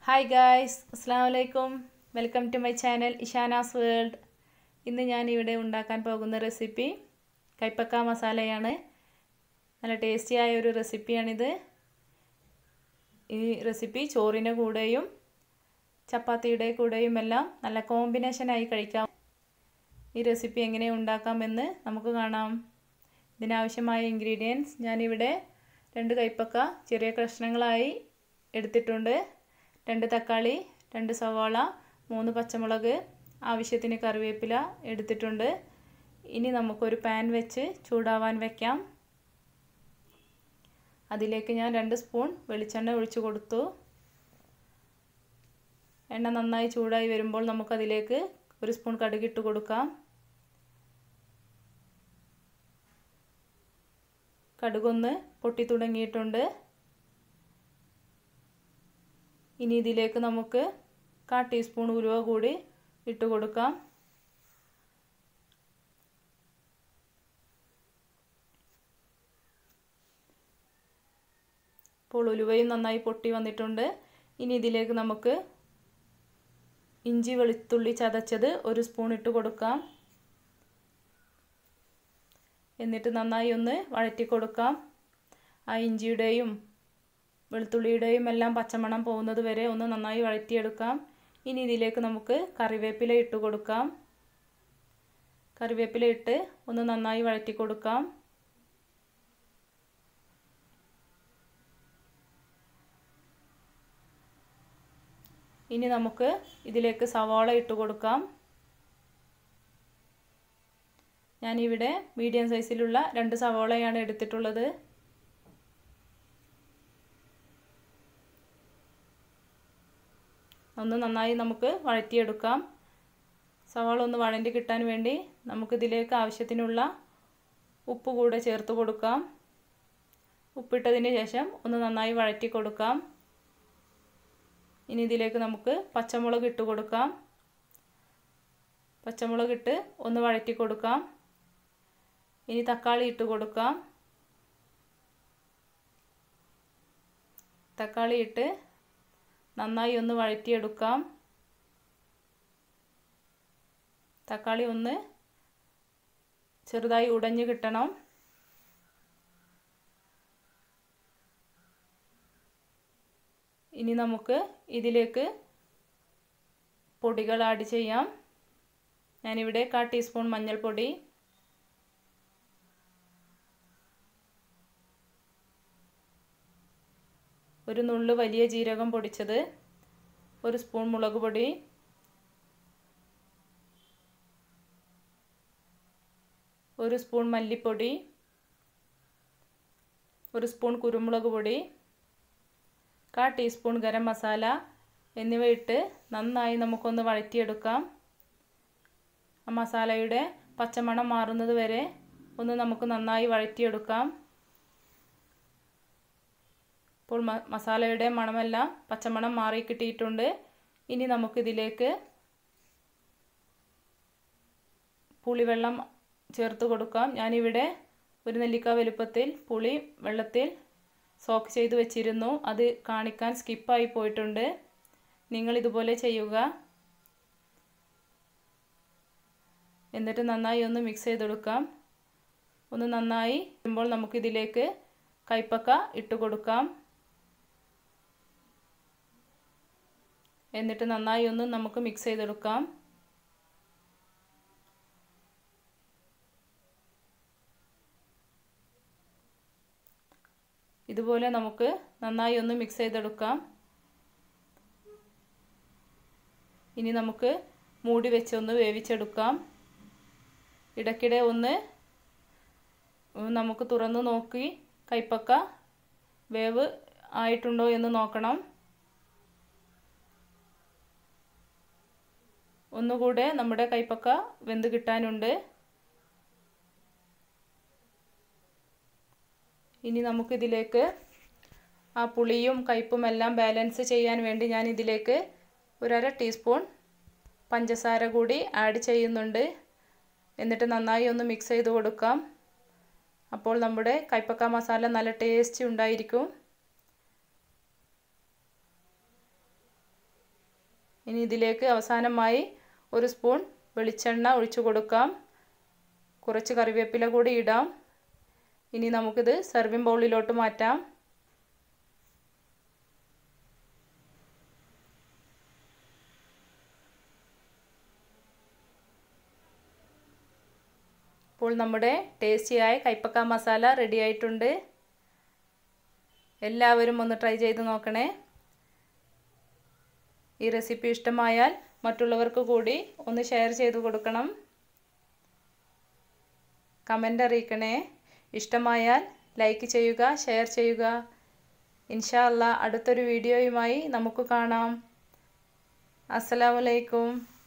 hi guys അസ്സാം വലൈക്കും welcome to my channel Ishana's world ഇന്ന് ഞാൻ ഇവിടെ ഉണ്ടാക്കാൻ പോകുന്ന റെസിപ്പി കൈപ്പക്ക മസാലയാണ് നല്ല ടേസ്റ്റിയായ ഒരു റെസിപ്പിയാണിത് ഈ റെസിപ്പി ചോറിൻ്റെ കൂടെയും ചപ്പാത്തിയുടെ കൂടെയും എല്ലാം നല്ല കോമ്പിനേഷനായി കഴിക്കാം ഈ റെസിപ്പി എങ്ങനെ ഉണ്ടാക്കാമെന്ന് നമുക്ക് കാണാം ഇതിനാവശ്യമായ ഇൻഗ്രീഡിയൻസ് ഞാനിവിടെ രണ്ട് കൈപ്പക്ക ചെറിയ കഷ്ണങ്ങളായി എടുത്തിട്ടുണ്ട് രണ്ട് തക്കാളി രണ്ട് സവാള മൂന്ന് പച്ചമുളക് ആവശ്യത്തിന് കറിവേപ്പില എടുത്തിട്ടുണ്ട് ഇനി നമുക്കൊരു പാൻ വെച്ച് ചൂടാവാൻ വെക്കാം അതിലേക്ക് ഞാൻ രണ്ട് സ്പൂൺ വെളിച്ചെണ്ണ ഒഴിച്ചു കൊടുത്തു എണ്ണ നന്നായി ചൂടായി വരുമ്പോൾ നമുക്കതിലേക്ക് ഒരു സ്പൂൺ കടുകിട്ട് കൊടുക്കാം കടുകൊന്ന് പൊട്ടി തുടങ്ങിയിട്ടുണ്ട് ഇനി ഇതിലേക്ക് നമുക്ക് കാ ടീസ്പൂൺ ഉലുവ കൂടി ഇട്ട് കൊടുക്കാം ഇപ്പോൾ ഉലുവയും നന്നായി പൊട്ടി വന്നിട്ടുണ്ട് ഇനി ഇതിലേക്ക് നമുക്ക് ഇഞ്ചി വെളുത്തുള്ളി ചതച്ചത് ഒരു സ്പൂൺ ഇട്ട് കൊടുക്കാം എന്നിട്ട് നന്നായി ഒന്ന് വഴറ്റി കൊടുക്കാം ആ ഇഞ്ചിയുടെയും വെളുത്തുള്ളിയുടെയും എല്ലാം പച്ചമണം പോകുന്നത് വരെ ഒന്ന് നന്നായി വഴറ്റിയെടുക്കാം ഇനി ഇതിലേക്ക് നമുക്ക് കറിവേപ്പില ഇട്ട് കൊടുക്കാം കറിവേപ്പില ഇട്ട് ഒന്ന് നന്നായി വഴറ്റി കൊടുക്കാം ഇനി നമുക്ക് ഇതിലേക്ക് സവാള ഇട്ട് കൊടുക്കാം ഞാനിവിടെ മീഡിയം സൈസിലുള്ള രണ്ട് സവാളയാണ് എടുത്തിട്ടുള്ളത് ഒന്ന് നന്നായി നമുക്ക് വഴറ്റിയെടുക്കാം സവാള ഒന്ന് വഴണ്ടി കിട്ടാൻ വേണ്ടി നമുക്കിതിലേക്ക് ആവശ്യത്തിനുള്ള ഉപ്പ് കൂടെ ചേർത്ത് കൊടുക്കാം ഉപ്പിട്ടതിന് ശേഷം ഒന്ന് നന്നായി വഴറ്റി കൊടുക്കാം ഇനി ഇതിലേക്ക് നമുക്ക് പച്ചമുളക് ഇട്ട് കൊടുക്കാം പച്ചമുളക് ഇട്ട് ഒന്ന് വഴറ്റി കൊടുക്കാം ഇനി തക്കാളി ഇട്ട് കൊടുക്കാം തക്കാളി ഇട്ട് നന്നായി ഒന്ന് വഴറ്റിയെടുക്കാം തക്കാളി ഒന്ന് ചെറുതായി ഉടഞ്ഞു കിട്ടണം ഇനി നമുക്ക് ഇതിലേക്ക് പൊടികൾ ആഡ് ചെയ്യാം ഞാനിവിടെ കാ ടീസ്പൂൺ മഞ്ഞൾപ്പൊടി ഒരു നുള്ളു വലിയ ജീരകം പൊടിച്ചത് ഒരു സ്പൂൺ മുളക് പൊടി ഒരു സ്പൂൺ മല്ലിപ്പൊടി ഒരു സ്പൂൺ കുരുമുളക് പൊടി കാ ടീസ്പൂൺ ഗരം മസാല എന്നിവ ഇട്ട് നന്നായി നമുക്കൊന്ന് വഴറ്റിയെടുക്കാം ആ മസാലയുടെ പച്ചമണം മാറുന്നത് വരെ ഒന്ന് നമുക്ക് നന്നായി വഴറ്റിയെടുക്കാം ഇപ്പോൾ മസാലയുടെ മണമെല്ലാം പച്ചമണം മാറി കിട്ടിയിട്ടുണ്ട് ഇനി നമുക്കിതിലേക്ക് പുളിവെള്ളം ചേർത്ത് കൊടുക്കാം ഞാനിവിടെ ഒരു നെല്ലിക്ക വലുപ്പത്തിൽ പുളി വെള്ളത്തിൽ സോക്ക് ചെയ്ത് വെച്ചിരുന്നു അത് കാണിക്കാൻ സ്കിപ്പായി പോയിട്ടുണ്ട് നിങ്ങൾ ഇതുപോലെ ചെയ്യുക എന്നിട്ട് നന്നായി ഒന്ന് മിക്സ് ചെയ്തെടുക്കാം ഒന്ന് നന്നായി വരുമ്പോൾ നമുക്കിതിലേക്ക് കൈപ്പക്ക ഇട്ട് കൊടുക്കാം എന്നിട്ട് നന്നായി ഒന്ന് നമുക്ക് മിക്സ് ചെയ്തെടുക്കാം ഇതുപോലെ നമുക്ക് നന്നായി ഒന്ന് മിക്സ് ചെയ്തെടുക്കാം ഇനി നമുക്ക് മൂടി വെച്ച് ഒന്ന് വേവിച്ചെടുക്കാം ഇടയ്ക്കിടെ ഒന്ന് നമുക്ക് തുറന്ന് നോക്കി കൈപ്പക്ക വേവ് ആയിട്ടുണ്ടോ എന്ന് നോക്കണം ഒന്നുകൂടെ നമ്മുടെ കൈപ്പക്ക വെന്ത് കിട്ടാനുണ്ട് ഇനി നമുക്കിതിലേക്ക് ആ പുളിയും കയ്പും എല്ലാം ബാലൻസ് ചെയ്യാൻ വേണ്ടി ഞാൻ ഇതിലേക്ക് ഒരര ടീസ്പൂൺ പഞ്ചസാര കൂടി ആഡ് ചെയ്യുന്നുണ്ട് എന്നിട്ട് നന്നായി ഒന്ന് മിക്സ് ചെയ്ത് കൊടുക്കാം അപ്പോൾ നമ്മുടെ കൈപ്പക്ക മസാല നല്ല ടേസ്റ്റി ഉണ്ടായിരിക്കും ഇനി ഇതിലേക്ക് അവസാനമായി ഒരു സ്പൂൺ വെളിച്ചെണ്ണ ഒഴിച്ചു കൊടുക്കാം കുറച്ച് കറിവേപ്പില കൂടി ഇടാം ഇനി നമുക്കിത് സെർവിങ് ബൗളിലോട്ട് മാറ്റാം ഇപ്പോൾ നമ്മുടെ ടേസ്റ്റിയായ കൈപ്പക്ക മസാല റെഡി ആയിട്ടുണ്ട് എല്ലാവരും ഒന്ന് ട്രൈ ചെയ്ത് നോക്കണേ ഈ റെസിപ്പി ഇഷ്ടമായാൽ മറ്റുള്ളവർക്ക് കൂടി ഒന്ന് ഷെയർ ചെയ്ത് കൊടുക്കണം കമൻ്റ് അറിയിക്കണേ ഇഷ്ടമായാൽ ലൈക്ക് ചെയ്യുക ഷെയർ ചെയ്യുക ഇൻഷാ അല്ല അടുത്തൊരു വീഡിയോയുമായി നമുക്ക് കാണാം അസ്സലാമലൈക്കും